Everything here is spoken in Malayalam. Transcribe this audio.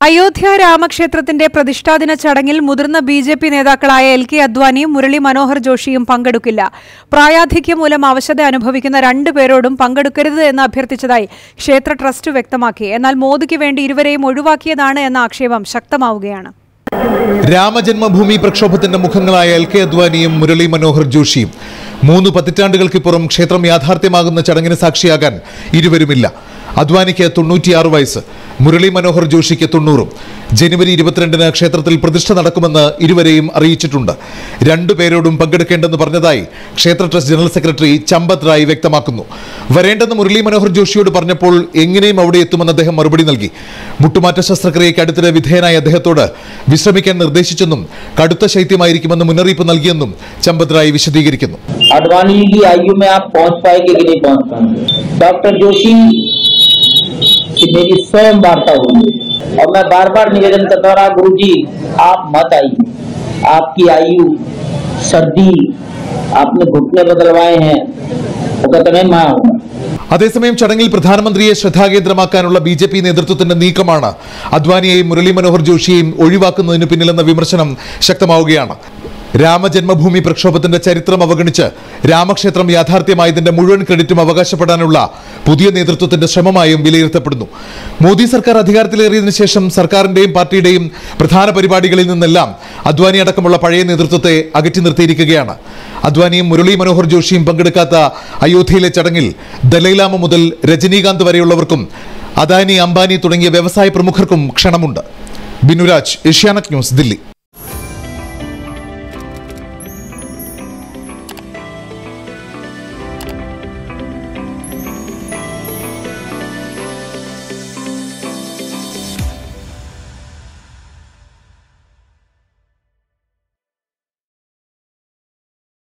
അയോധ്യ രാമക്ഷേത്രത്തിന്റെ പ്രതിഷ്ഠാദിന ചടങ്ങിൽ മുതിർന്ന ബി ജെ പി നേതാക്കളായ എൽ കെ അദ്വാനിയും മുരളി മനോഹർ ജോഷിയും പങ്കെടുക്കില്ല പ്രായാധിക്യം മൂലം അവശത അനുഭവിക്കുന്ന രണ്ടുപേരോടും പങ്കെടുക്കരുത് എന്ന് അഭ്യർത്ഥിച്ചതായി ക്ഷേത്ര ട്രസ്റ്റ് വ്യക്തമാക്കി എന്നാൽ മോദിക്ക് വേണ്ടി ഇരുവരെയും ഒഴിവാക്കിയതാണ് എന്ന ആക്ഷേപം ശക്തമാവുകയാണ് രാമജന്മഭൂമി പ്രക്ഷോഭത്തിന്റെ മുഖങ്ങളായ എൽ കെ അദ്വാനിയും മുരളി മനോഹർ ജോഷിയും മൂന്ന് പതിറ്റാണ്ടുകൾക്കിപ്പുറം ക്ഷേത്രം യാഥാർത്ഥ്യമാകുന്ന ചടങ്ങിന് സാക്ഷിയാകാൻ ഇരുവരുമില്ല അദ്വാനിക്ക് തൊണ്ണൂറ്റിയാറ് വയസ്സ് മുരളി മനോഹർ ജോഷിക്ക് തൊണ്ണൂറും ജനുവരി ഇരുപത്തിരണ്ടിന് ക്ഷേത്രത്തിൽ പ്രതിഷ്ഠ നടക്കുമെന്ന് ഇരുവരെയും അറിയിച്ചിട്ടുണ്ട് രണ്ടുപേരോടും പങ്കെടുക്കേണ്ടെന്ന് പറഞ്ഞതായി ക്ഷേത്ര trust general secretary Champat Rai വ്യക്തമാക്കുന്നു വരേണ്ടെന്ന് മുരളി മനോഹർ ജോഷിയോട് പറഞ്ഞപ്പോൾ എങ്ങനെയും അവിടെ എത്തുമെന്ന് അദ്ദേഹം മറുപടി നൽകി മുട്ടുമാറ്റ ശസ്ത്രക്രിയയ്ക്ക് അടുത്തിടെ വിധേയനായ അദ്ദേഹത്തോട് വിശ്രമിക്കാൻ നിർദ്ദേശിച്ചെന്നും കടുത്ത ശൈത്യമായിരിക്കുമെന്ന് മുന്നറിയിപ്പ് നൽകിയെന്നും ചമ്പത് റായ് വിശദീകരിക്കുന്നു अडवाणी की आयु में आप पहुंच पाएंगे कि नहीं पहुंच पाएंगे डॉक्टर जोशी की मेरी स्वयं वार्ता हुई और मैं बार बार निवेदन करता रहा गुरु जी आप मत आइए आपकी आयु सर्दी आपने घुटने बदलवाए हैं वो कहते नहीं मैं आऊंगा അതേസമയം ചടങ്ങിൽ പ്രധാനമന്ത്രിയെ ശ്രദ്ധാകേന്ദ്രമാക്കാനുള്ള ബി ജെ പി നേതൃത്വത്തിന്റെ നീക്കമാണ് അദ്വാനിയെയും മുരളി മനോഹർ ജോഷിയെയും ഒഴിവാക്കുന്നതിന് പിന്നിലെന്ന വിമർശനം ശക്തമാവുകയാണ് രാമജന്മഭൂമി പ്രക്ഷോഭത്തിന്റെ ചരിത്രം അവഗണിച്ച് രാമക്ഷേത്രം യാഥാർത്ഥ്യമായതിന്റെ മുഴുവൻ ക്രെഡിറ്റും അവകാശപ്പെടാനുള്ള പുതിയ നേതൃത്വത്തിന്റെ ശ്രമമായും വിലയിരുത്തപ്പെടുന്നു മോദി സർക്കാർ അധികാരത്തിലേറിയതിനു ശേഷം സർക്കാരിന്റെയും പാർട്ടിയുടെയും പ്രധാന പരിപാടികളിൽ നിന്നെല്ലാം അദ്വാനി അടക്കമുള്ള പഴയ നേതൃത്വത്തെ അകറ്റി നിർത്തിയിരിക്കുകയാണ് അദ്വാനിയും മുരളി മനോഹർ ജോഷിയും പങ്കെടുക്കാത്ത അയോധ്യയിലെ ചടങ്ങിൽ ദലൈലാമ മുതൽ രജനീകാന്ത് വരെയുള്ളവർക്കും അദാനി അംബാനി തുടങ്ങിയ വ്യവസായ പ്രമുഖർക്കും ക്ഷണമുണ്ട് ബിനുരാജ് ഏഷ്യാനെറ്റ് ന്യൂസ് ദില്ലി